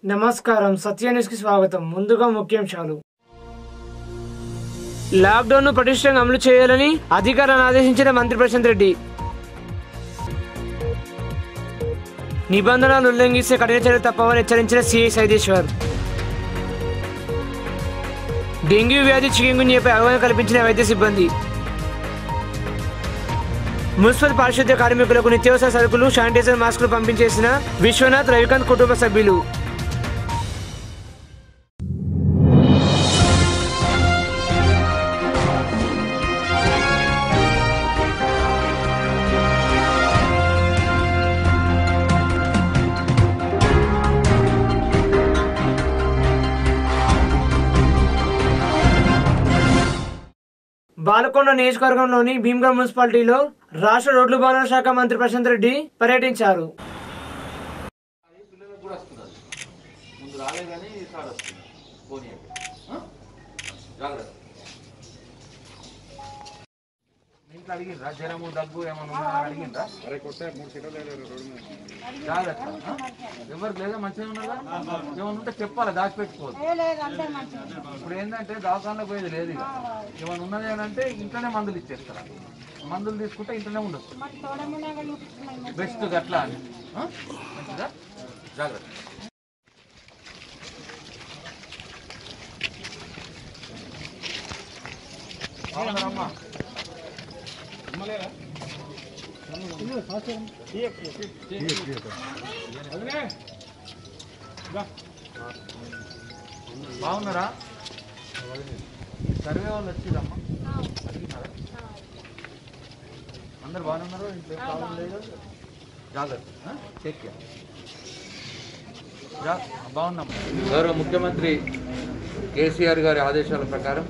నమస్కారం సత్య న్యూస్ కి స్వాగతం ముందుగా ముఖ్యాంశాలు లాక్డౌన్ ను పటిష్టంగా అమలు చేయాలని అధికారులను ఆదేశించిన మంత్రి ప్రశాంత్ రెడ్డి నిబంధనలు ఉల్లంఘిస్తే కఠిన చర్యలు తప్పవని హెచ్చరించిన సిఐ సైదేశ్వర్ డెంగ్యూ వ్యాధి చికెన్గున్యాపై అవగాహన కల్పించిన వైద్య సిబ్బంది మున్సిపల్ పారిశుద్ధ్య కార్మికులకు నిత్యావసర సరుకులు శానిటైజర్ మాస్కులు పంపించేసిన విశ్వనాథ్ రవికాంత్ కుటుంబ సభ్యులు బాలకొండ నియోజకవర్గంలోని భీమ్గఢ్ మున్సిపాలిటీలో రాష్ట్ర రోడ్లు భవనాల శాఖ మంత్రి ప్రశాంత్ రెడ్డి పర్యటించారు పిల్లలకు కూడా వస్తుంది అది ముందు రాలే కానీ ఈసారి వస్తుంది పోనీ జాగ్రత్త మీ ఇంట్లో అడిగిండ్రా జ్వరము దగ్గు ఏమైనా ఉందా అని అడిగిండ్రా అరే కొట్టే మూడు సీట్లు రోడ్డు మీద జాగ్రత్త ఆ? ఎవరికి లేదా మంచిగా ఉన్నారా ఏమైనా ఉంటే చెప్పాలి దాచిపెట్టుకోవద్దు ఇప్పుడు ఏంటంటే దవాఖానలో పోయేది లేదు ఇక ఏమైనా ఉన్నది అని అంటే ఇంట్లోనే మందులు ఇచ్చేస్తారు మందులు తీసుకుంటే ఇంట్లోనే ఉండొచ్చు బెస్ట్ అట్లా అని ఆ? మంచిదా జాగ్రత్త బాగున్నారమ్మా బాగున్నారా సర్వే వాళ్ళు వచ్చిరమ్మా అడిగినారా అందరు బాగానే ఉన్నారు ఇంట్లో ఏం ప్రాబ్లం లేదు జాగ్రత్త టేక్ కేర్ బాగున్నాం గౌరవ ముఖ్యమంత్రి కేసీఆర్ గారి ఆదేశాల ప్రకారం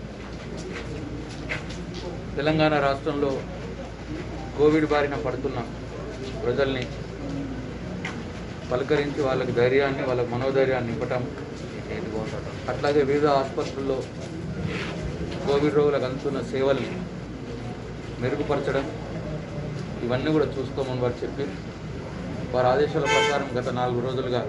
తెలంగాణ రాష్ట్రంలో కోవిడ్ బారిన పడుతున్న ప్రజల్ని పలకరించి వాళ్ళకి ధైర్యాన్ని వాళ్ళకి మనోధైర్యాన్ని నింపటం అట్లాగే వివిధ ఆసుపత్రుల్లో కోవిడ్ రోగులకు అందుతున్న సేవల్ని మెరుగుపరచడం ఇవన్నీ కూడా చూసుకోమని వారు చెప్పి వారి ఆదేశాల ప్రకారం గత నాలుగు రోజులుగా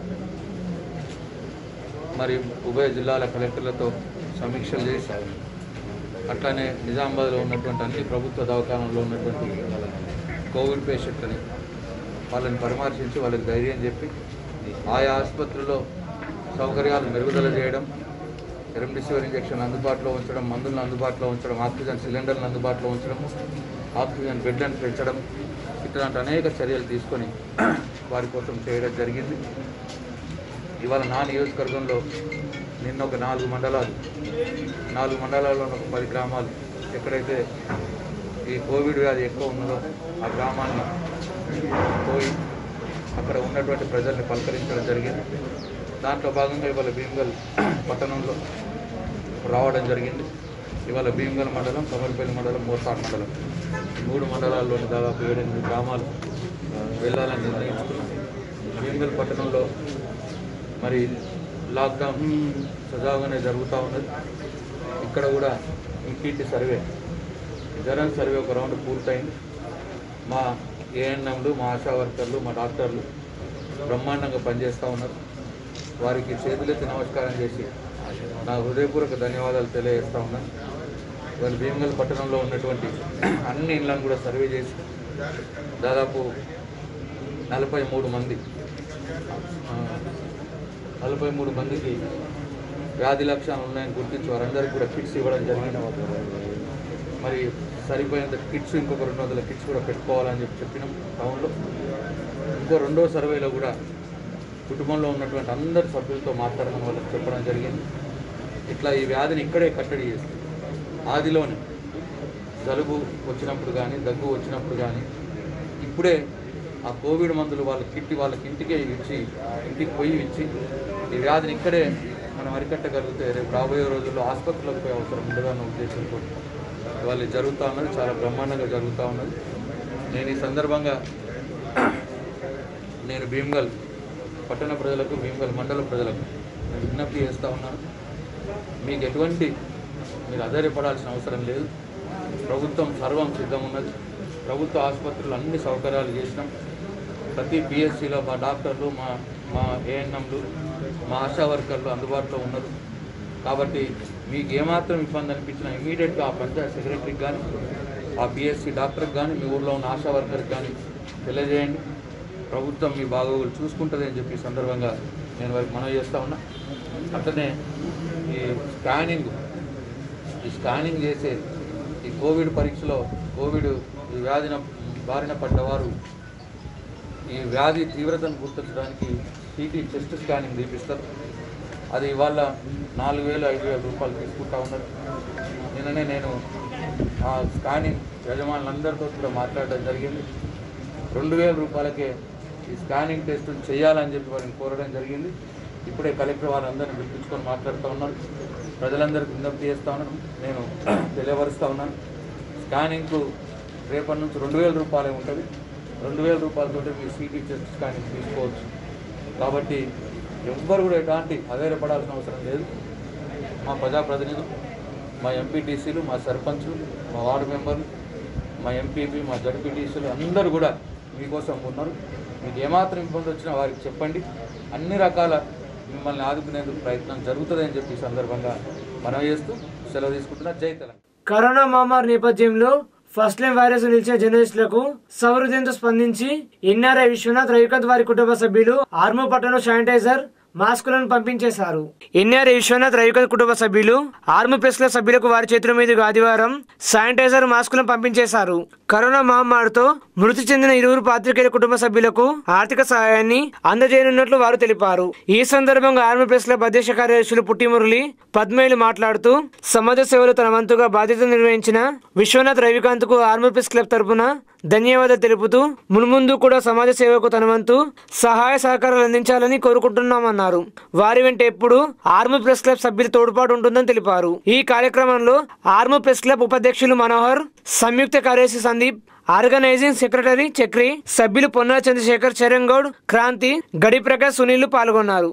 మరి ఉభయ జిల్లాల కలెక్టర్లతో సమీక్షలు చేసి అట్లానే నిజామాబాద్లో ఉన్నటువంటి అన్ని ప్రభుత్వ దవాఖానాల్లో ఉన్నటువంటి కోవిడ్ పేషెంట్లని వాళ్ళని పరామర్శించి వాళ్ళకి ధైర్యం చెప్పి ఆయా ఆసుపత్రుల్లో సౌకర్యాలు మెరుగుదల చేయడం రెమ్డెసివిర్ ఇంజెక్షన్ అందుబాటులో ఉంచడం మందులను అందుబాటులో ఉంచడం ఆక్సిజన్ సిలిండర్లను అందుబాటులో ఉంచడం ఆక్సిజన్ బెడ్లను పెంచడం ఇట్లాంటి అనేక చర్యలు తీసుకొని వారి కోసం చేయడం జరిగింది ఇవాళ నా నియోజకవర్గంలో నిన్న ఒక నాలుగు మండలాలు నాలుగు మండలాల్లో ఒక పది గ్రామాలు ఎక్కడైతే ఈ కోవిడ్ వ్యాధి ఎక్కువ ఉన్నదో ఆ గ్రామాన్ని పోయి అక్కడ ఉన్నటువంటి ప్రజల్ని పలకరించడం జరిగింది దాంట్లో భాగంగా ఇవాళ భీమగల్ పట్టణంలో రావడం జరిగింది ఇవాళ భీమగల్ మండలం కమర్పల్లి మండలం మోసార్ మండలం ఈ మూడు మండలాల్లోని దాదాపు ఏడెనిమిది గ్రామాలు వెళ్ళాలని నిర్ణయించుకున్నాం భీమగల్ పట్టణంలో మరి లాక్డౌన్ సజావుగానే జరుగుతూ ఉన్నది ఇక్కడ కూడా ఇంటింటి సర్వే జ్వరం సర్వే ఒక రౌండ్ పూర్తయింది మా ఏఎన్ఎంలు మా ఆశా వర్కర్లు మా డాక్టర్లు బ్రహ్మాండంగా పనిచేస్తూ ఉన్నారు వారికి చేతులెత్తి నమస్కారం చేసి నా హృదయపూర్వక ధన్యవాదాలు తెలియజేస్తూ ఉన్నాను వాళ్ళు భీమగల్ పట్టణంలో ఉన్నటువంటి అన్ని ఇళ్లను కూడా సర్వే చేసి దాదాపు నలభై మూడు మంది ఆ, నలభై మూడు మందికి వ్యాధి లక్షణాలు ఉన్నాయని గుర్తించి వారందరికీ కూడా కిట్స్ ఇవ్వడం జరిగింది మరి సరిపోయినంత కిట్స్ ఇంకొక రెండు వందల కిట్స్ కూడా పెట్టుకోవాలని చెప్పి చెప్పినాం టౌన్లో ఇంకో రెండో సర్వేలో కూడా కుటుంబంలో ఉన్నటువంటి అందరి సభ్యులతో మాట్లాడడం వాళ్ళకి చెప్పడం జరిగింది ఇట్లా ఈ వ్యాధిని ఇక్కడే కట్టడి చేస్తుంది ఆదిలోనే జలుబు వచ్చినప్పుడు కానీ దగ్గు వచ్చినప్పుడు కానీ ఇప్పుడే ఆ కోవిడ్ మందులు వాళ్ళ కిట్టి వాళ్ళకి ఇంటికే ఇచ్చి ఇంటికి పోయి ఇచ్చి ఈ వ్యాధిని ఇక్కడే మనం అరికట్టగలిగితే రేపు రాబోయే రోజుల్లో ఆసుపత్రులకు పోయే అవసరం ఉండదన్న ఉద్దేశంతో వాళ్ళు జరుగుతూ ఉన్నది చాలా బ్రహ్మాండంగా జరుగుతూ ఉన్నది నేను ఈ సందర్భంగా నేను భీమ్గల్ పట్టణ ప్రజలకు భీమ్గల్ మండల ప్రజలకు నేను విజ్ఞప్తి చేస్తూ ఉన్నాను మీకు ఎటువంటి మీరు అధైర్యపడాల్సిన అవసరం లేదు ప్రభుత్వం సర్వం సిద్ధం ఉన్నది ప్రభుత్వ ఆసుపత్రులు అన్ని సౌకర్యాలు చేసినాం ప్రతి పిఎస్సిలో మా డాక్టర్లు మా మా ఏఎన్ఎంలు మా ఆశా వర్కర్లు అందుబాటులో ఉన్నారు కాబట్టి మీకు ఏమాత్రం ఇబ్బంది అనిపించినా ఇమీడియట్గా ఆ పంచాయత్ సెక్రటరీకి కానీ ఆ పిఎస్సి డాక్టర్కి కానీ మీ ఊర్లో ఉన్న ఆశా వర్కర్కి కానీ తెలియజేయండి ప్రభుత్వం మీ బాగోగులు చూసుకుంటుంది అని చెప్పి ఈ సందర్భంగా నేను వారికి మనవి చేస్తూ ఉన్నా అట్లనే ఈ స్కానింగ్ ఈ స్కానింగ్ చేసే ఈ కోవిడ్ పరీక్షలో కోవిడ్ ఈ వ్యాధిన బారిన పడ్డవారు ఈ వ్యాధి తీవ్రతను గుర్తించడానికి టీటీ చెస్ట్ స్కానింగ్ తీపిస్తారు అది ఇవాళ నాలుగు వేలు ఐదు వేల రూపాయలు తీసుకుంటా ఉన్నారు నిన్ననే నేను ఆ స్కానింగ్ యజమానులందరితో కూడా మాట్లాడడం జరిగింది రెండు వేల రూపాయలకే ఈ స్కానింగ్ టెస్ట్ చేయాలని చెప్పి వారిని కోరడం జరిగింది ఇప్పుడే కలెక్టర్ వారందరిని పిలిపించుకొని మాట్లాడుతూ ఉన్నారు ప్రజలందరికీ విజ్ఞప్తి చేస్తూ ఉన్నాను నేను తెలియపరుస్తూ ఉన్నాను స్కానింగ్కు రేపటి నుంచి రెండు వేల రూపాయలే ఉంటుంది రెండు వేల రూపాయలతో మీ సీటీ టెస్ట్ స్కానింగ్ తీసుకోవచ్చు కాబట్టి ఎవ్వరు కూడా ఎలాంటి అధైర్యపడాల్సిన అవసరం లేదు మా ప్రజాప్రతినిధులు మా ఎంపీటీసీలు మా సర్పంచులు మా వార్డు మెంబర్లు మా ఎంపీపీ మా జడ్పీటీసీలు అందరూ కూడా మీకోసం ఉన్నారు మీకు ఏమాత్రం ఇబ్బంది వచ్చినా వారికి చెప్పండి అన్ని రకాల మిమ్మల్ని ఆదుకునేందుకు ప్రయత్నం జరుగుతుందని చెప్పి ఈ సందర్భంగా మనం చేస్తూ సెలవు తీసుకుంటున్నా జై తెలంగాణ కరోనా మహమ్మారి నేపథ్యంలో ఫస్ట్ లైన్ వైరస్ నిలిచిన జర్నలిస్టులకు సౌహృదయంతో స్పందించి ఎన్ఆర్ఐ విశ్వనాథ్ రవికాంత్ వారి కుటుంబ సభ్యులు ఆర్మో పట్టణ శానిటైజర్ మాస్కులను పంపించేశారు ఎన్ఆర్ విశ్వనాథ్ రవికాంత్ కుటుంబ సభ్యులు ఆర్మీ ప్రెస్ క్లబ్ సభ్యులకు వారి చేతుల మీదుగా ఆదివారం శానిటైజర్ మాస్కులను పంపించేశారు కరోనా మహమ్మారితో మృతి చెందిన ఇరువురు పాత్రికేయుల కుటుంబ సభ్యులకు ఆర్థిక సహాయాన్ని అందజేయనున్నట్లు వారు తెలిపారు ఈ సందర్భంగా ఆర్మీ ప్రెస్ క్లబ్ అధ్యక్ష కార్యదర్శులు పుట్టిమురళి పద్మేలు మాట్లాడుతూ సమాజ సేవలు తన వంతుగా బాధ్యత నిర్వహించిన విశ్వనాథ్ రవికాంత్ కు ఆర్మీ ప్రెస్ క్లబ్ తరపున ధన్యవాదాలు తెలుపుతూ మున్ముందు కూడా సమాజ సేవకు తన వంతు సహాయ సహకారాలు అందించాలని కోరుకుంటున్నామన్నారు వారి వెంట ఎప్పుడు ఆర్మీ ప్రెస్ క్లబ్ సభ్యుల తోడ్పాటు ఉంటుందని తెలిపారు ఈ కార్యక్రమంలో ఆర్మీ ప్రెస్ క్లబ్ ఉపాధ్యక్షులు మనోహర్ సంయుక్త కార్యదర్శి సందీప్ ఆర్గనైజింగ్ సెక్రటరీ చక్రి సభ్యులు పొన్నా చంద్రశేఖర్ చరణ్ క్రాంతి గడి ప్రకాష్ సునీల్ పాల్గొన్నారు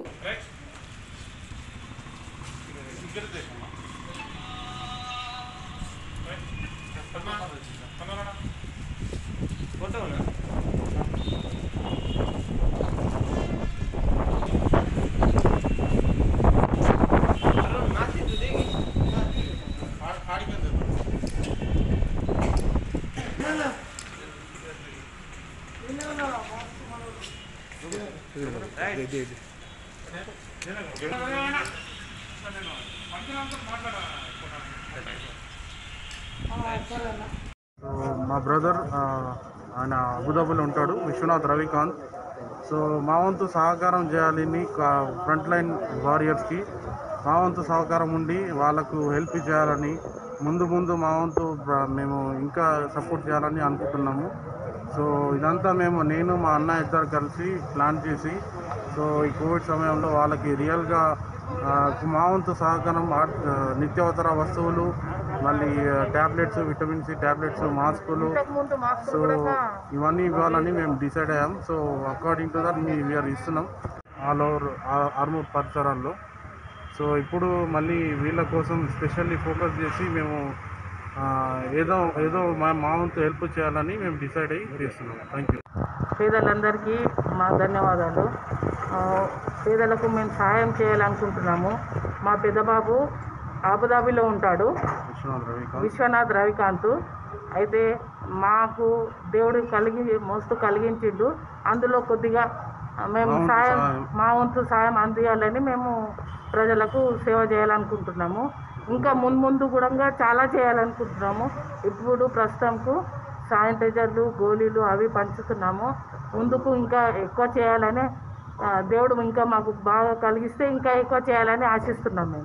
సో మా బ్రదర్ ఆ, ఆయన అబుదాబులో ఉంటాడు విశ్వనాథ్ రవికాంత్ సో మా వంతు సహకారం చేయాలని ఫ్రంట్ లైన్ వారియర్స్కి మా వంతు సహకారం ఉండి వాళ్ళకు హెల్ప్ చేయాలని ముందు ముందు మా వంతు ప్ర- మేము ఇంకా సపోర్ట్ చేయాలని అనుకుంటున్నాము సో ఇదంతా మేము నేను మా అన్న ఇద్దరు కలిసి ప్లాన్ చేసి సో ఈ కోవిడ్ సమయంలో వాళ్ళకి రియల్గా ఆ, మా వంతు సహకారం ఆర్- ఆ, నిత్యావసర వస్తువులు మళ్ళీ ట్యాబ్లెట్స్ విటమిన్ సి ట్యాబ్లెట్స్ మాస్కులు సో ఇవన్నీ ఇవ్వాలని మేము డిసైడ్ అయ్యాం సో అకార్డింగ్ టు దట్ మీ వీఆర్ ఇస్తున్నాం ఆల్ ఓవర్ ఆర్మూర్ పరిసరాల్లో సో ఇప్పుడు మళ్ళీ వీళ్ళ కోసం స్పెషల్లీ ఫోకస్ చేసి మేము ఆ, ఏదో ఏదో మా మా వంతు హెల్ప్ చేయాలని మేము డిసైడ్ అయ్యి చేస్తున్నాం థ్యాంక్ యూ పేదలందరికీ మా ధన్యవాదాలు ఆ, పేదలకు మేము సహాయం చేయాలనుకుంటున్నాము మా పెద్దబాబు అబుదాబిలో ఉంటాడు విశ్వనాథ్ రవికాంత్ విశ్వనాథ్ రవికాంత్ అయితే మాకు దేవుడు కలిగి మోస్తు కలిగించిండు అందులో కొద్దిగా మేము మా వంతు సాయం సాయం. మా వంతు సాయం అందియాలని మేము ప్రజలకు సేవ చేయాలనుకుంటున్నాము ఇంకా మున్ముందు కూడా చాలా చేయాలనుకుంటున్నాము ఇప్పుడు ప్రస్తుతంకు శానిటైజర్లు గోళీలు అవి పంచుతున్నాము ముందుకు ఇంకా ఎక్కువ చేయాలని ఆ, దేవుడు ఇంకా మాకు బాగా కలిగిస్తే ఇంకా ఎక్కువ చేయాలని ఆశిస్తున్నాం మేము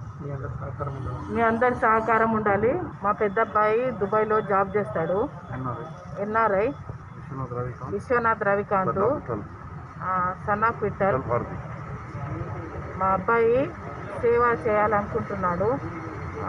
మీ అందరి సహకారం ఉండాలి మా పెద్ద అబ్బాయి దుబాయ్లో జాబ్ చేస్తాడు NRI NRI Vishwanath Ravikanth Vishwanath Ravikanth son of పిట్టర్ మా అబ్బాయి సేవ చేయాలనుకుంటున్నాడు ఆ,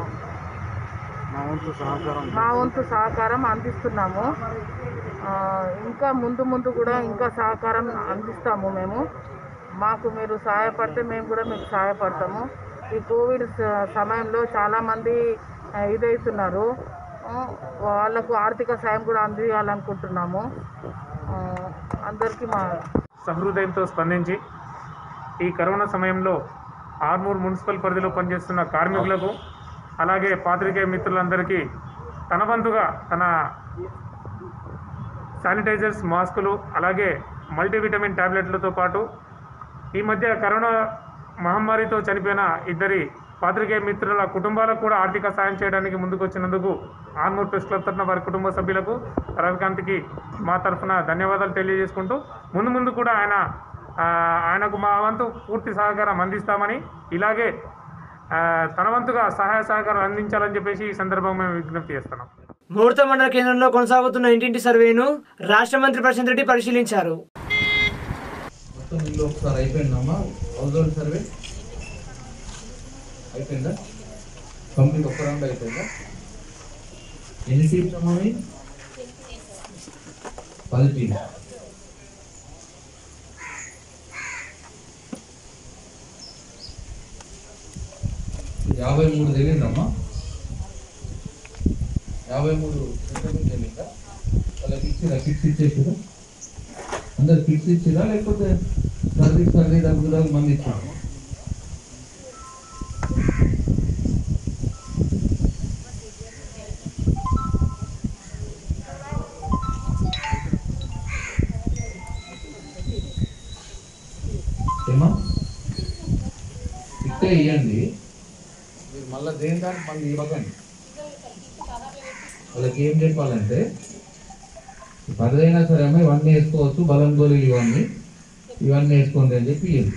మా వంతు సహకారం మా వంతు సహకారం అందిస్తున్నాము ఆ, ఇంకా ముందు ముందు కూడా ఇంకా సహకారం అందిస్తాము మేము మాకు మీరు సహాయపడితే మేము కూడా మీకు సహాయపడతాము ఈ కోవిడ్ స- సమయంలో చాలామంది ఆ, ఇదవుతున్నారు ఆ, వాళ్ళకు ఆర్థిక సాయం కూడా అందియాలనుకుంటున్నాము ఆ, అందరికీ మా సహృదయంతో స్పందించి ఈ కరోనా సమయంలో ఆర్మూర్ మున్సిపల్ పరిధిలో పనిచేస్తున్న కార్మికులకు అలాగే పాత్రికేయ మిత్రులందరికీ తన వంతుగా తన శానిటైజర్స్ మాస్కులు అలాగే మల్టీవిటమిన్ ట్యాబ్లెట్లతో పాటు ఈ మధ్య కరోనా మహమ్మారితో చనిపోయిన ఇద్దరి పాత్రికేయ మిత్రుల కుటుంబాలకు కూడా ఆర్థిక సాయం చేయడానికి ముందుకు వచ్చినందుకు ఆర్మూర్ ప్రెస్ క్లబ్ తరఫున వారి కుటుంబ సభ్యులకు రవికాంత్కి మా తరఫున ధన్యవాదాలు తెలియజేసుకుంటూ ముందు ముందు కూడా ఆయన ఆ, ఆయనకు మా వంతు పూర్తి సహకారం అందిస్తామని ఇలాగే ఆ, తన వంతుగా సహాయ సహకారం అందించాలని చెప్పేసి ఈ సందర్భంగా మేము విజ్ఞప్తి చేస్తున్నాం ముహూర్త మండల కేంద్రంలో కొనసాగుతున్న ఇంటింటి సర్వేను రాష్ట్ర మంత్రి ప్రశాంత్ రెడ్డి పరిశీలించారు మొత్తం ఇల్లు ఒకసారి అయిపోయిందమ్మా హౌస్ హోల్డ్ సర్వే అయిపోయిందా కంప్లీట్ ఒక్క రౌండ్ అయిపోయిందా ఎన్ని టీమ్స్ అమ్మా మీ? పది టీమ్స్ యాభై మూడు తెలియదమ్మా యాభై మూడు ఎంతమంది తెలియదా వాళ్ళకి ఇచ్చిరా కిట్స్ ఇచ్చేసిరా అందరు కిట్స్ ఇచ్చిరా లేకపోతే సర్వీ సర్వీ దగ్గర దగ్గర మంది ఇచ్చారు ఏమా ఇట్టే ఇవ్వండి మీరు మళ్ళీ దేని దానికి మళ్ళీ ఇవ్వకండి వాళ్ళకి ఏం చెప్పాలంటే పదైనా సరే అమ్మ ఇవన్నీ వేసుకోవచ్చు బలం గోళీలు ఇవన్నీ ఇవన్నీ వేసుకోండి అని చెప్పి ఇయ్యండి.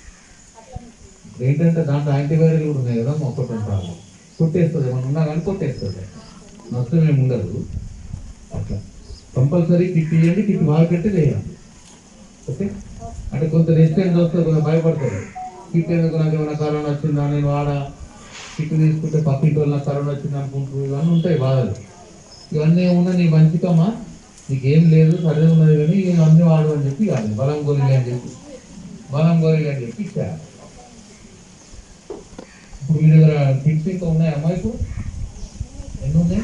ఏంటంటే దాంట్లో యాంటీవైరల్ కూడా ఉన్నాయి కదా ఒకటి ఉంటారు కొట్టేస్తుంది ఏమన్నా ఉన్నా కానీ కొట్టేస్తుంది నష్టం ఏమి ఉండదు అట్లా కంపల్సరీ కిట్ ఇవ్వండి కిట్ బాగా పెట్టి చేయాలి ఓకే అంటే కొంత రెసిడెంట్ వస్తే కొంచెం భయపడతారు కిట్ ఎందుకు నాకు ఏమైనా కరోనా వచ్చిందా నేను వాడా కిట్ తీసుకుంటే పక్కింటి వాళ్ళు నాకు కరోనా వచ్చింది అనుకుంటారు ఇవన్నీ ఉంటాయి బాధలు ఇవన్నీ ఏమున్నా నీ మంచికమ్మా నీకేం లేదు సరే ఉన్నది కానీ ఇవన్నీ వాడు అని చెప్పి కాదు బలం గోళీలు అని చెప్పి బలం గోళీలు అని చెప్పి ఇచ్చారు ఇప్పుడు మీ దగ్గర కిట్స్ ఇంకా ఉన్నాయమ్మా ఇప్పుడు ఎన్ని ఉన్నాయి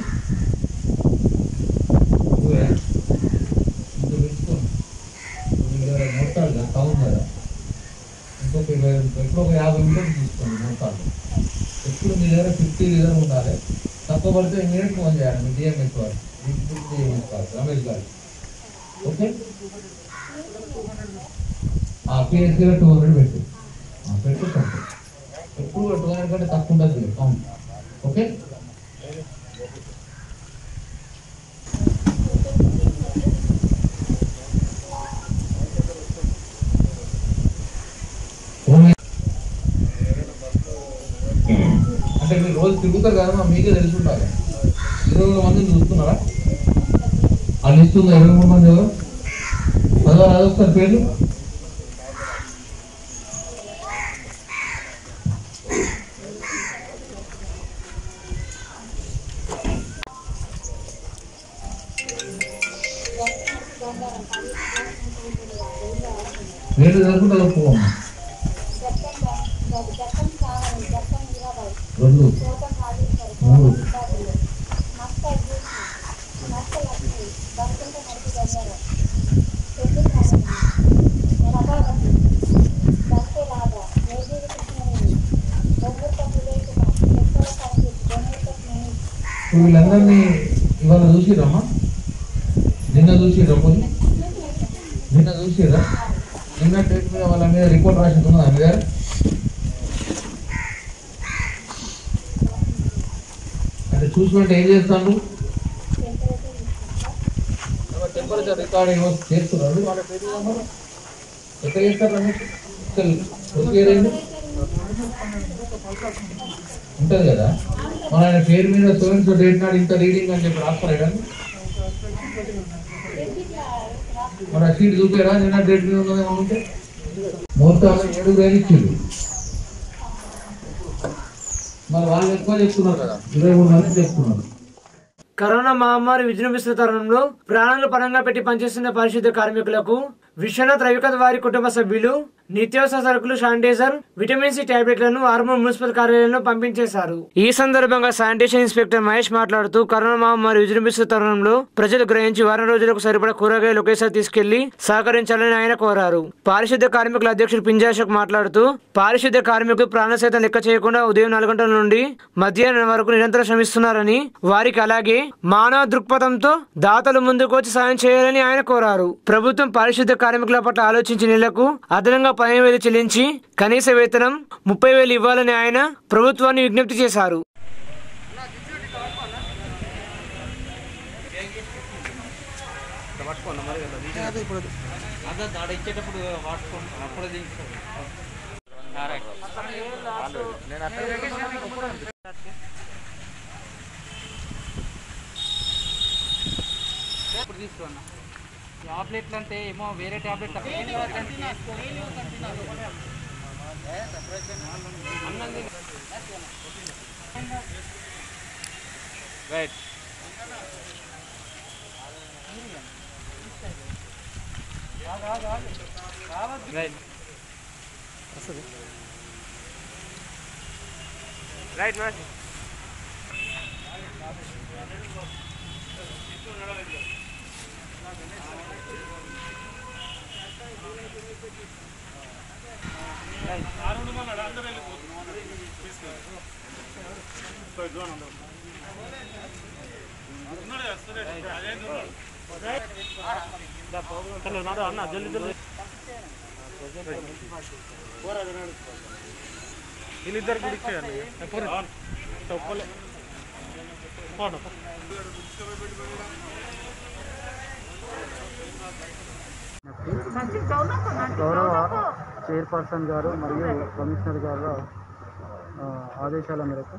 ఇవే? ఇంకా పెంచుకోండి ఇప్పుడు మీ దగ్గర మొత్తాలు కదా టౌన్ కదా ఇంకొక ఇరవై ఎప్పుడు ఒక యాభై మీటర్లు తీసుకోండి మొత్తాలు ఎప్పుడు మీ దగ్గర ఫిఫ్టీ లీటర్ ఉండాలి తక్కువ పడితే ఇమీడియట్ ఫోన్ చేయాలి మీ డిఎంఎస్ వారు డిఎంఎస్ వారు రమేష్ గారు ఓకే పిఎస్సీలో టూ హండ్రెడ్ పెట్టు ఆ, పెట్టు పెట్టు ఎప్పుడు టూ హండ్రెడ్ కంటే తక్కువ ఉండదు అవును ఓకే అంటే మీరు రోజు తిరుగుతారు కదా మీకే తెలిసి ఉండాలి ఇరవై మూడు మందిని చూస్తున్నారా ఆ లిస్ట్ ఉందా ఇరవై మూడు మంది ఎవరు చదవాలి అదొకసారి పేర్లు వేరు జరుపుకుంటే పోవమ్మా రెండు మూడు ఇప్పుడు వీళ్ళందరినీ ఇవాళ చూసిరమ్మా నిన్న చూసిరా పోయి నిన్న చూసిరా నిన్న డేట్ మీద వాళ్ళ మీద రిపోర్ట్ రాసి ఉన్నదా మీ దగ్గర అంటే చూసుకుంటే ఏం చేస్తాను టెంపరేచర్ రికార్డింగ్ చేస్తున్నారు వాళ్ళ పేరు ఏమన్నారు? ఎక్కడ చేస్తారు రమేష్ ఇక్కడ వచ్చేదండి ఉంటుంది కదా మన ఆయన పేరు మీద సెవెన్ సో డేట్ నాడు ఇంత రీడింగ్ అని చెప్పి రాస్తారు కానీ మన సీట్ చూపారా నిన్న డేట్ మీద ఉన్నదేమో ఉంటే మొత్తం ఏడు వేలు ఇచ్చిండు మరి వాళ్ళు ఎక్కువ చెప్తున్నారు కదా ఇరవై మూడు మంది చెప్తున్నారు కరోనా మహమ్మారి విజృంభిస్తున్న తరుణంలో ప్రాణాలు పరంగా పెట్టి పనిచేస్తున్న పారిశుద్ధ్య కార్మికులకు విశ్వనాథ్ రవికాంత్ వారి కుటుంబ సభ్యులు నిత్యావసర సరుకులు శానిటైజర్ విటమిన్ సి టాబ్లెట్లను ఆర్మూర్ మున్సిపల్ కార్యాలయంలో పంపించేశారు ఈ సందర్భంగా శానిటేషన్ ఇన్స్పెక్టర్ మహేష్ మాట్లాడుతూ కరోనా మహమ్మారి విజృంభిస్తున్న తరుణంలో ప్రజలు గ్రహించి వారం రోజులకు సరిపడా కూరగాయలు ఒకేసారి తీసుకెళ్లి సహకరించాలని ఆయన కోరారు పారిశుద్ధ్య కార్మికుల అధ్యక్షుడు పింజాషక్ మాట్లాడుతూ పారిశుద్ధ్య కార్మికులు ప్రాణ సైతం లెక్క చేయకుండా ఉదయం నాలుగు గంటల నుండి మధ్యాహ్నం వరకు నిరంతరం శ్రమిస్తున్నారని వారికి అలాగే మానవ దృక్పథంతో దాతలు ముందుకు వచ్చి సాయం చేయాలని ఆయన కోరారు ప్రభుత్వం పారిశుద్ధ్య కార్మికుల పట్ల ఆలోచించి నెలకు అదనంగా పదిహేను వేలు చెల్లించి కనీస వేతనం ముప్పై వేలు ఇవ్వాలని ఆయన ప్రభుత్వాన్ని విజ్ఞప్తి చేశారు ఇప్పుడు తీసుకున్నా టాబ్లెట్లు అంటే ఏమో వేరే tablet right right right right వీళ్ళిద్దరు కూడా ఇచ్చేయండి తప్పలే గౌరవ చైర్పర్సన్ గారు మరియు కమిషనర్ గారు ఆ, ఆదేశాల మేరకు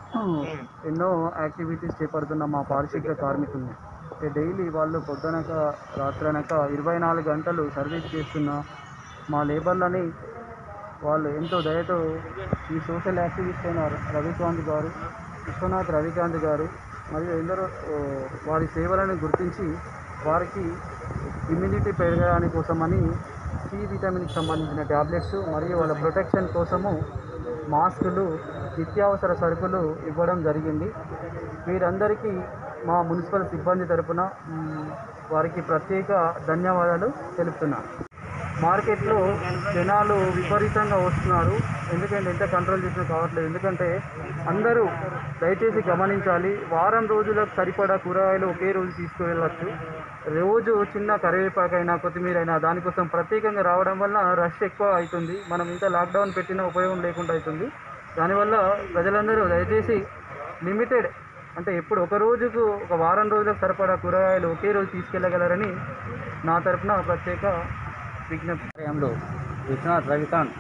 ఎన్నో యాక్టివిటీస్ చేపడుతున్న మా పారిశుద్ధ్య కార్మికుల్ని అంటే డైలీ వాళ్ళు పొద్దునక రాత్రనక ఇరవై నాలుగు గంటలు సర్వీస్ చేస్తున్న మా లేబర్లని వాళ్ళు ఎంతో దయతో ఈ సోషల్ యాక్టివిస్ట్ అయిన రవికాంత్ గారు విశ్వనాథ్ రవికాంత్ గారు మరియు ఎందరో ఓ, వారి సేవలను గుర్తించి వారికి ఇమ్యూనిటీ పెరగడానికి కోసమని సి విటమిన్కి సంబంధించిన ట్యాబ్లెట్స్ మరియు వాళ్ళ ప్రొటెక్షన్ కోసము మాస్కులు నిత్యావసర సరుకులు ఇవ్వడం జరిగింది వీరందరికీ మా మున్సిపల్ సిబ్బంది తరపున మ్, వారికి ప్రత్యేక ధన్యవాదాలు తెలుపుతున్నాను మార్కెట్లో జనాలు విపరీతంగా వస్తున్నారు ఎందుకంటే ఎంత కంట్రోల్ చేసినా కావట్లేదు ఎందుకంటే అందరూ దయచేసి గమనించాలి వారం రోజులకు సరిపడా కూరగాయలు ఒకే రోజు తీసుకువెళ్ళవచ్చు రోజు చిన్న కరివేపాకైనా కొత్తిమీర అయినా దానికోసం ప్రత్యేకంగా రావడం వల్ల రష్ ఎక్కువ అవుతుంది మనం ఇంత లాక్డౌన్ పెట్టిన ఉపయోగం లేకుండా అవుతుంది దానివల్ల ప్రజలందరూ దయచేసి లిమిటెడ్ అంటే ఎప్పుడు ఒక రోజుకు ఒక వారం రోజులకు సరిపడా కూరగాయలు ఒకే రోజు తీసుకెళ్ళగలరని నా తరపున ప్రత్యేక విజ్ఞప్తి ఆలయంలో విశ్వనాథ్ రవికాంత్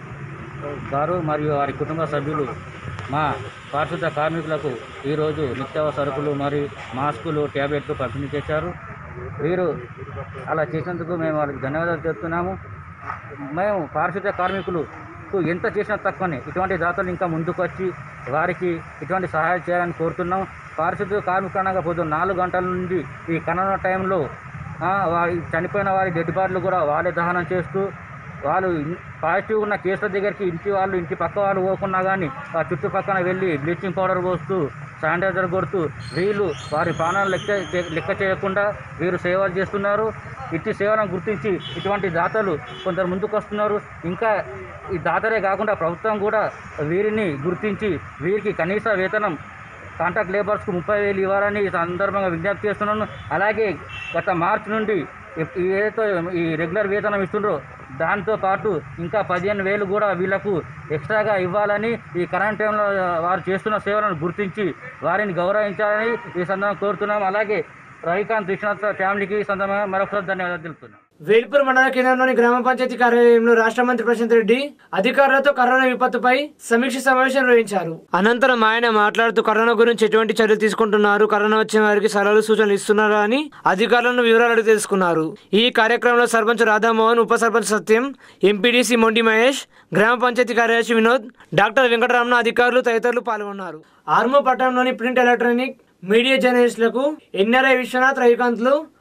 గారు మరియు వారి కుటుంబ సభ్యులు మా పారిశుద్ధ కార్మికులకు ఈరోజు నిత్యావసర సరుకులు మరియు మాస్కులు ట్యాబ్లెట్లు పంపిణీ చేశారు వీరు అలా చేసినందుకు మేము వారికి ధన్యవాదాలు చెప్తున్నాము మేము పారిశుద్ధ కార్మికులకు ఎంత చేసినా తక్కువనే ఇటువంటి దాతలు ఇంకా ముందుకు వచ్చి వారికి ఇటువంటి సహాయం చేయాలని కోరుతున్నాం పారిశుద్ధ కార్మికులు అనగా పొద్దున్న నాలుగు గంటల నుండి ఈ కరోనా టైంలో ఆ, వారి చనిపోయిన వారి డెడ్ బాడీలు కూడా వాళ్ళే దహనం చేస్తూ వాళ్ళు ఇన్- పాజిటివ్ ఉన్న కేసుల దగ్గరికి ఇంటి వాళ్ళు ఇంటి పక్క వాళ్ళు పోకున్నా కానీ ఆ చుట్టుపక్కల వెళ్ళి బ్లీచింగ్ పౌడర్ పోస్తూ శానిటైజర్ కొడుతూ వీళ్ళు వారి ప్రాణాలు లెక్క చే- లెక్క చేయకుండా వీరు సేవలు చేస్తున్నారు ఇట్టి సేవలను గుర్తించి ఇటువంటి దాతలు కొందరు ముందుకు వస్తున్నారు ఇంకా ఈ దాతలే కాకుండా ప్రభుత్వం కూడా వీరిని గుర్తించి వీరికి కనీస వేతనం కాంట్రాక్ట్ లేబర్స్కు ముప్పై వేలు ఇవ్వాలని ఈ సందర్భంగా విజ్ఞప్తి చేస్తున్నాను అలాగే గత మార్చి నుండి ఎప్- ఈ ఏదైతే ఈ రెగ్యులర్ వేతనం ఇస్తుండ్రో దాంతో పాటు ఇంకా పదిహేను వేలు కూడా వీళ్ళకు ఎక్స్ట్రాగా ఇవ్వాలని ఈ కరెంట్ టైంలో వారు చేస్తున్న సేవలను గుర్తించి వారిని గౌరవించాలని ఈ సందర్భంగా కోరుతున్నాం అలాగే రవికాంత్ విశ్వనాథ్ ఫ్యామిలీకి ఈ సందర్భంగా మరొకసారి ధన్యవాదాలు తెలుపుతున్నాం వేల్పూర్ మండల కేంద్రంలోని గ్రామ పంచాయతీ కార్యాలయంలో రాష్ట్ర మంత్రి ప్రశాంత్ రెడ్డి అధికారులతో కరోనా విపత్తుపై సమీక్ష సమావేశం నిర్వహించారు అనంతరం ఆయన మాట్లాడుతూ కరోనా గురించి ఎటువంటి చర్యలు తీసుకుంటున్నారు కరోనా వచ్చిన వారికి సలహాలు సూచనలు ఇస్తున్నారా అని అధికారులను వివరాలు అడిగి తెలుసుకున్నారు ఈ కార్యక్రమంలో సర్పంచ్ రాధామోహన్ ఉప సర్పంచ్ సత్యం ఎంపీడీసీ మొండి మహేష్ గ్రామ పంచాయతీ కార్యదర్శి వినోద్ డాక్టర్ వెంకటరమణ అధికారులు తదితరులు పాల్గొన్నారు ఆర్మో పట్టణంలోని ప్రింట్ ఎలక్ట్రానిక్ మీడియా జర్నలిస్టులకు ఎన్ఆర్ఐ విశ్వనాథ్ రవికాంత్లు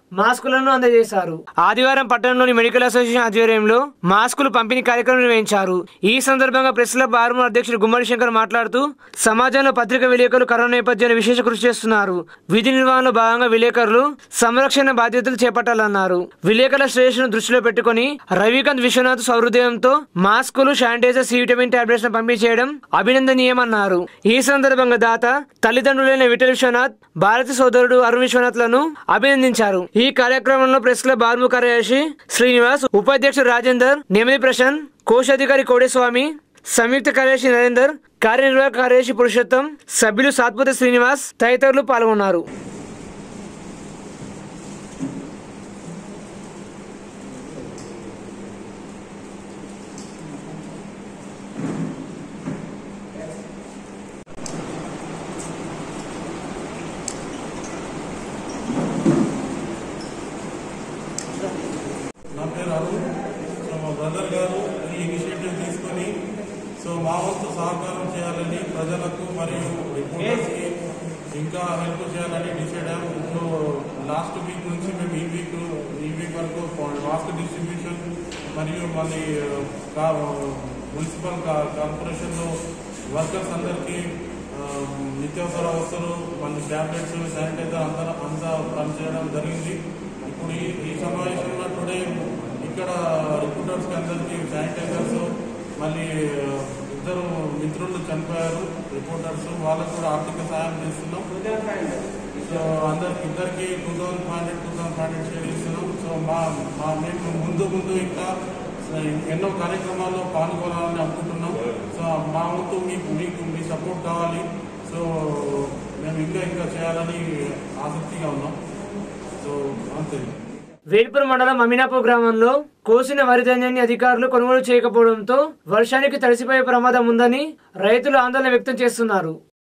మాస్కులను అందజేశారు ఆదివారం పట్టణంలోని మెడికల్ అసోసియేషన్ ఆధ్వర్యంలో మాస్కులు పంపిణీ కార్యక్రమం నిర్వహించారు ఈ సందర్భంగా ప్రెస్ క్లబ్ ఆర్మూ అధ్యక్షుడు గుమ్మడి శంకర్ మాట్లాడుతూ సమాజంలో పత్రిక విలేకరులు కరోనా నేపథ్యంలో విశేష కృషి చేస్తున్నారు విధి నిర్వహణలో భాగంగా విలేకరులు సంరక్షణ బాధ్యతలు చేపట్టాలన్నారు విలేకరుల శ్రేయస్సును దృష్టిలో పెట్టుకుని రవికాంత్ విశ్వనాథ్ సౌహృదయంతో మాస్కులు శానిటైజర్ సి విటమిన్ టాబ్లెట్స్ పంపిణీ చేయడం అభినందనీయమన్నారు ఈ సందర్భంగా దాత తల్లిదండ్రులైన విఠల్ విశ్వనాథ్ భారతి సోదరుడు అరుణ్ విశ్వనాథ్లను అభినందించారు ఈ కార్యక్రమంలో ప్రెస్ క్లబ్ ఆర్మూ కార్యదర్శి శ్రీనివాస్ ఉపాధ్యక్షుడు రాజేందర్ నెమిలి ప్రశాంత్ కోశాధికారి కోడేస్వామి సంయుక్త కార్యదర్శి నరేందర్ కార్యనిర్వాహక కార్యదర్శి పురుషోత్తం సభ్యులు సాత్పతి శ్రీనివాస్ తదితరులు పాల్గొన్నారు నా పేరు అరుణ్ సో మా బ్రదర్ గారు ఈ ఇనిషియేటివ్ తీసుకొని సో మా వంతు సహకారం చేయాలని ప్రజలకు మరియు రిపోర్టర్స్కి ఇంకా హెల్ప్ చేయాలని డిసైడ్ అయ్యాం సో లాస్ట్ వీక్ నుంచి మేము ఈ వీక్ ఈ వీక్ వరకు మాస్క్ డిస్ట్రిబ్యూషన్ మరియు మళ్ళీ కా మున్సిపల్ కా- కార్పొరేషన్లో వర్కర్స్ అందరికీ ఆ, నిత్యావసర వస్తువులు మళ్ళీ ట్యాబ్లెట్స్ శానిటైజర్ అందరూ అంతా పనిచేయడం జరిగింది ఇప్పుడు ఈ ఈ సమావేశంలో టుడే ఇక్కడ రిక్రూటర్స్కి అందరికీ శానిటైజర్స్ మళ్ళీ ఆ, ఇద్దరు మిత్రులు చనిపోయారు రిపోర్టర్స్ వాళ్ళకు కూడా ఆర్థిక సహాయం చేస్తున్నాం సో అందరికి ఇద్దరికి two thousand five hundred two thousand five hundred share ఇస్తున్నాం సో మా మా మేము ముందు ముందు ఇంకా ఎన్నో కార్యక్రమాల్లో పాల్గొనాలని అనుకుంటున్నాం సో మా వంతు మీకు మీకు మీ సపోర్ట్ కావాలి సో మేము ఇంకా ఇంకా చేయాలని ఆసక్తిగా ఉన్నాం సో అంతే వేల్పూర్ మండలం అమీనాపూర్ గ్రామంలో కోసిన వరి ధాన్యాన్ని అధికారులు కొనుగోలు చేయకపోవడంతో వర్షానికి తడిసిపోయే ప్రమాదం ఉందని రైతులు ఆందోళన వ్యక్తం చేస్తున్నారు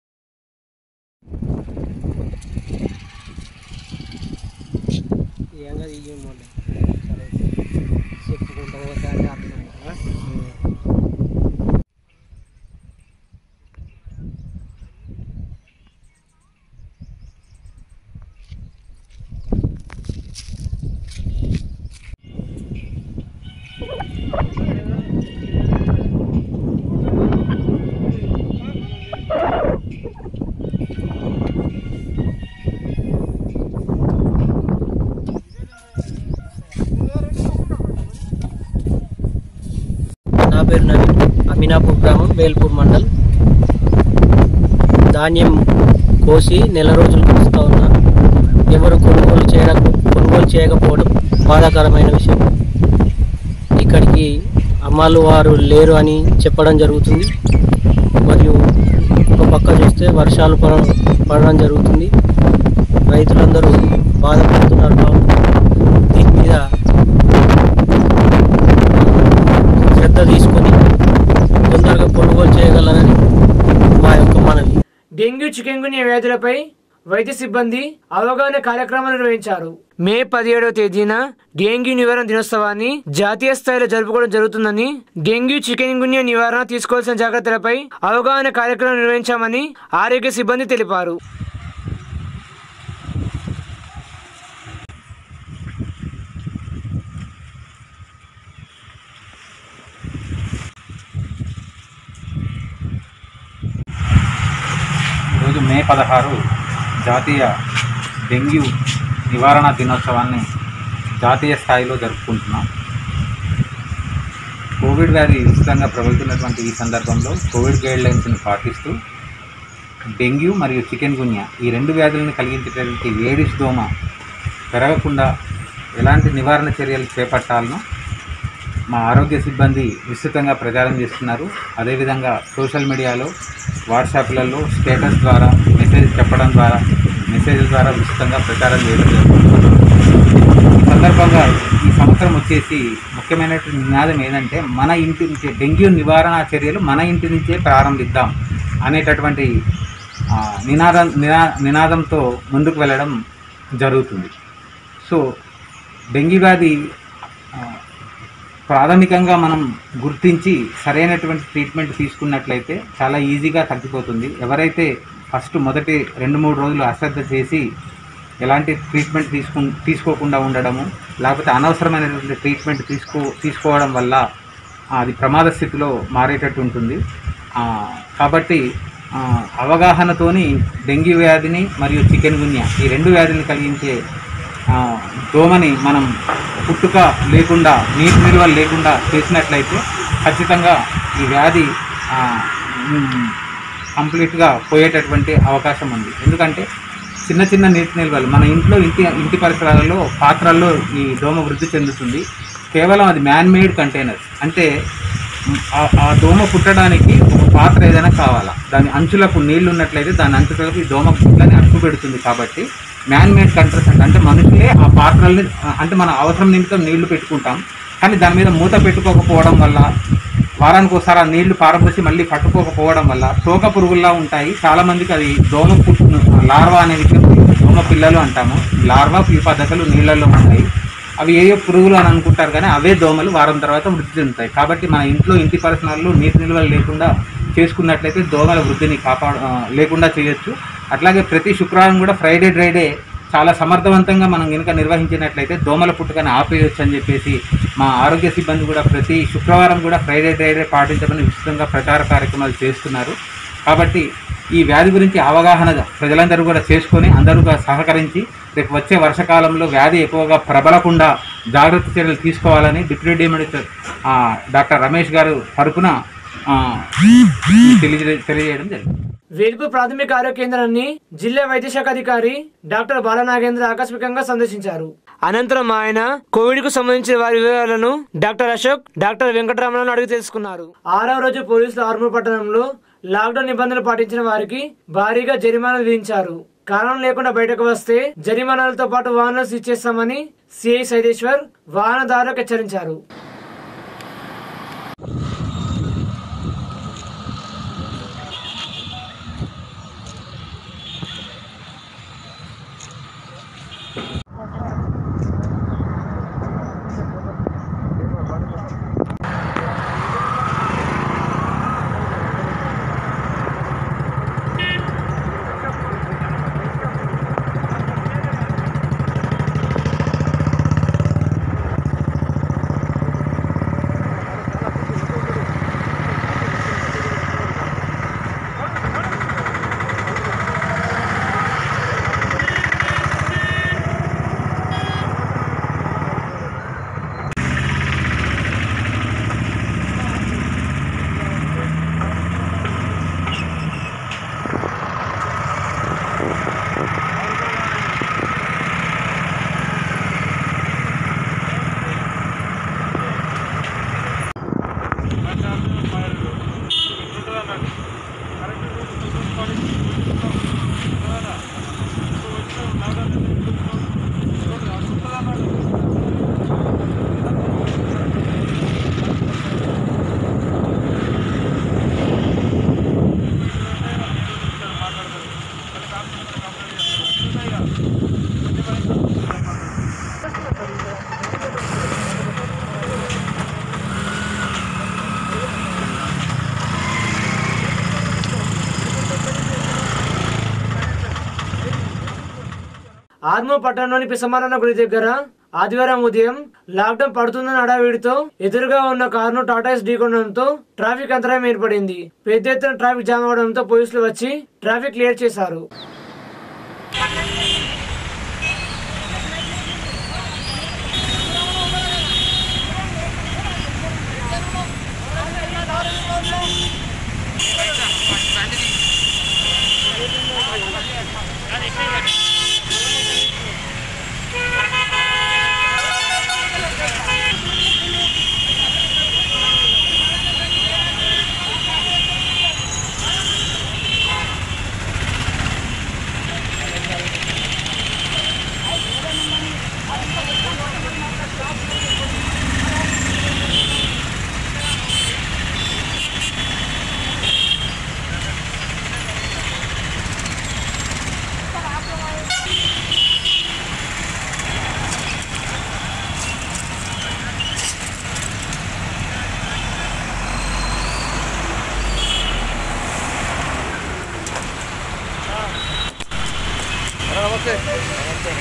నా పేరు నవీన్ అమీనాపూర్ గ్రామం వేల్పూర్ మండల్ ధాన్యం కోసి నెల రోజులు వస్తూ ఉన్నా ఎవరు కొనుగోలు చేయడం కొనుగోలు చేయకపోవడం బాధాకరమైన విషయం ఇక్కడికి అమ్మాలు వారు లేరు అని చెప్పడం జరుగుతుంది మరియు ఒక పక్క చూస్తే వర్షాలు పడ పడడం జరుగుతుంది రైతులందరూ బాధపడుతున్నారు పాపం. దీని మీద శ్రద్ధ తీసుకొని తొందరగా కొనుగోలు చేయగలరని మా యొక్క మనవి డెంగ్యూ చికెన్ గున్యా వ్యాధులపై వైద్య సిబ్బంది అవగాహన కార్యక్రమాలు నిర్వహించారు మే పదిహేడవ తేదీన డెంగ్యూ నివారణ దినోత్సవాన్ని జాతీయ స్థాయిలో జరుపుకోవడం జరుగుతుందని డెంగ్యూ చికెన్ గున్యా నివారణ తీసుకోవాల్సిన జాగ్రత్తలపై అవగాహన కార్యక్రమం నిర్వహించామని ఆరోగ్య సిబ్బంది తెలిపారు ఈరోజు మే పదహారు జాతీయ డెంగ్యూ నివారణ దినోత్సవాన్ని జాతీయ స్థాయిలో జరుపుకుంటున్నాం కోవిడ్ వ్యాధి విస్తృతంగా ప్రబలుతున్నటువంటి ఈ సందర్భంలో కోవిడ్ గైడ్ లైన్స్ని పాటిస్తూ డెంగ్యూ మరియు చికెన్ గున్యా ఈ రెండు వ్యాధులను కలిగించేటటువంటి ఏడిస్ దోమ పెరగకుండా ఎలాంటి నివారణ చర్యలు చేపట్టాలనో మా ఆరోగ్య సిబ్బంది విస్తృతంగా ప్రచారం చేస్తున్నారు అదేవిధంగా సోషల్ మీడియాలో వాట్సాప్లలో స్టేటస్ ద్వారా మెసేజ్ చెప్పడం ద్వారా మెసేజ్ల ద్వారా విస్తృతంగా ప్రచారం చేయడం జరుగుతుంది ఈ సందర్భంగా ఈ సంవత్సరం వచ్చేసి ముఖ్యమైనటువంటి నినాదం ఏంటంటే మన ఇంటి నుంచే డెంగ్యూ నివారణ చర్యలు మన ఇంటి నుంచే ప్రారంభిద్దాం అనేటటువంటి ఆ, నినాదం నినా నినాదంతో ముందుకు వెళ్ళడం జరుగుతుంది సో డెంగ్యూ వ్యాధి ఆ, ప్రాథమికంగా మనం గుర్తించి సరైనటువంటి ట్రీట్మెంట్ తీసుకున్నట్లయితే చాలా ఈజీగా తగ్గిపోతుంది ఎవరైతే ఫస్ట్ మొదటి రెండు మూడు రోజులు అశ్రద్ధ చేసి ఎలాంటి ట్రీట్మెంట్ తీసుకు తీసుకోకుండా ఉండడము లేకపోతే అనవసరమైనటువంటి ట్రీట్మెంట్ తీసుకో తీసుకోవడం వల్ల అది ప్రమాద స్థితిలో మారేటట్టు ఉంటుంది ఆ, కాబట్టి ఆ, అవగాహనతోని డెంగ్యూ వ్యాధిని మరియు చికెన్ గున్యా ఈ రెండు వ్యాధులను కలిగించే ఆ, దోమని మనం పుట్టుక లేకుండా నీటి నిల్వలు లేకుండా చేసినట్లయితే ఖచ్చితంగా ఈ వ్యాధి ఆ, మ్, కంప్లీట్గా పోయేటటువంటి అవకాశం ఉంది ఎందుకంటే చిన్న చిన్న నీటి నిల్వలు మన ఇంట్లో ఇంటి ఇంటి పరిసరాలలో పాత్రల్లో ఈ దోమ వృద్ధి చెందుతుంది కేవలం అది మ్యాన్ మేడ్ కంటైనర్స్ అంటే మ్, ఆ- ఆ దోమ పుట్టడానికి ఒక పాత్ర ఏదైనా కావాలా దాని అంచులకు నీళ్లు ఉన్నట్లయితే దాని అంచులకు ఈ దోమ పుట్లని అడ్డు పెడుతుంది కాబట్టి మ్యాన్ మేడ్ కంటైనర్స్ అంటే మనుషులే ఆ పాత్రల్ని ఆ, అంటే మన అవసరం నిమిత్తం నీళ్లు పెట్టుకుంటాం కానీ దాని మీద మూత పెట్టుకోకపోవడం వల్ల వారానికి ఒకసారి ఆ నీళ్లు పారబోసి మళ్ళీ పట్టుకోకపోవడం వల్ల తోక పురుగుల్లా ఉంటాయి చాలా మందికి అది దోమ పుట్టు లార్వా అనే విషయం తెలియదు. దోమ పిల్లలు అంటాము లార్వా పులిపా దశలు నీళ్ళల్లో ఉంటాయి అవి ఏ ఏ పురుగులు అని అనుకుంటారు కానీ అవే దోమలు వారం తర్వాత వృద్ధి చెందుతాయి కాబట్టి మన ఇంట్లో ఇంటి పరిసరాల్లో నీటి నిల్వలు లేకుండా చేసుకున్నట్లయితే దోమల వృద్ధిని కాపాడ ఆ, లేకుండా చేయొచ్చు అట్లాగే ప్రతి శుక్రవారం కూడా ఫ్రైడే డ్రైడే చాలా సమర్థవంతంగా మనం కనుక నిర్వహించినట్లయితే దోమల పుట్టుకని ఆపేయొచ్చు అని చెప్పేసి మా ఆరోగ్య సిబ్బంది కూడా ప్రతి శుక్రవారం కూడా ఫ్రైడే డ్రైడే పాటించమని విస్తృతంగా ప్రచార కార్యక్రమాలు చేస్తున్నారు కాబట్టి ఈ వ్యాధి గురించి అవగాహన ప్రజలందరూ కూడా చేసుకొని అందరూ కూడా సహకరించి రేపు వచ్చే వర్షకాలంలో వ్యాధి ఎక్కువగా ప్రబలకుండా జాగ్రత్త చర్యలు తీసుకోవాలని డిప్యూటీ డిమినిస్టర్ డాక్టర్ రమేష్ గారు తరపున ఆ, తెలియజే తెలియజేయడం జరిగింది వేల్పు ప్రాథమిక ఆరోగ్య కేంద్రాన్ని జిల్లా వైద్య శాఖ అధికారి డాక్టర్ బాలనాగేంద్ర ఆకస్మికంగా సందర్శించారు అనంతరం ఆయన కోవిడ్ కు సంబంధించిన వారి వివరాలను డాక్టర్ అశోక్ డాక్టర్ వెంకటరమణను అడిగి తెలుసుకున్నారు ఆరవ రోజు పోలీసులు ఆర్మూర్ పట్టణంలో లాక్డౌన్ నిబంధనలు పాటించిన వారికి భారీగా జరిమానాలు విధించారు కారణం లేకుండా బయటకు వస్తే జరిమానాలతో పాటు వాహనాలు సీజ్ చేస్తామని సిఐ సైదేశ్వర్ వాహనదారులకు హెచ్చరించారు ఆర్మూర్ పట్టణంలోని పిసమారన్న గుడి దగ్గర ఆదివారం ఉదయం లాక్డౌన్ పడుతుందన్న హడావిడితో ఎదురుగా ఉన్న కారును టాటాస్ ఢీకొనడంతో ట్రాఫిక్ అంతరాయం ఏర్పడింది పెద్ద ఎత్తున ట్రాఫిక్ జామ్ అవడంతో పోలీసులు వచ్చి ట్రాఫిక్ క్లియర్ చేశారు నమస్తే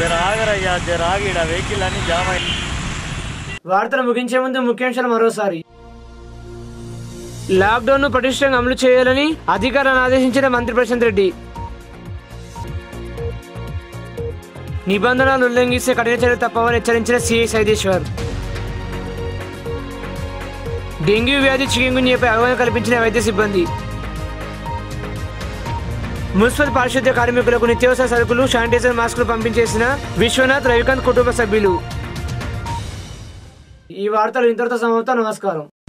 జర ఆగరయ్యా జర ఆగి ఈడ వెహికల్ అన్ని జామ్ అయ్యి వార్తలు ముగించే ముందు ముఖ్యాంశాలు మరోసారి లాక్డౌన్ ను పటిష్టంగా అమలు చేయాలని అధికారులను ఆదేశించిన మంత్రి ప్రశాంత్ రెడ్డి నిబంధనలు ఉల్లంఘిస్తే కఠిన చర్యలు తప్పవని హెచ్చరించిన సిఐ సైదేశ్వర్ డెంగ్యూ వ్యాధి చికెన్గున్యాపై అవగాహన కల్పించిన వైద్య సిబ్బంది మున్సిపల్ పారిశుద్ధ్య కార్మికులకు నిత్యావసర సరుకులు శానిటైజర్ మాస్కులు పంపించేసిన విశ్వనాథ్ రవికాంత్ కుటుంబ సభ్యులు ఈ వార్తలు ఇంతటితో సమాప్తం నమస్కారం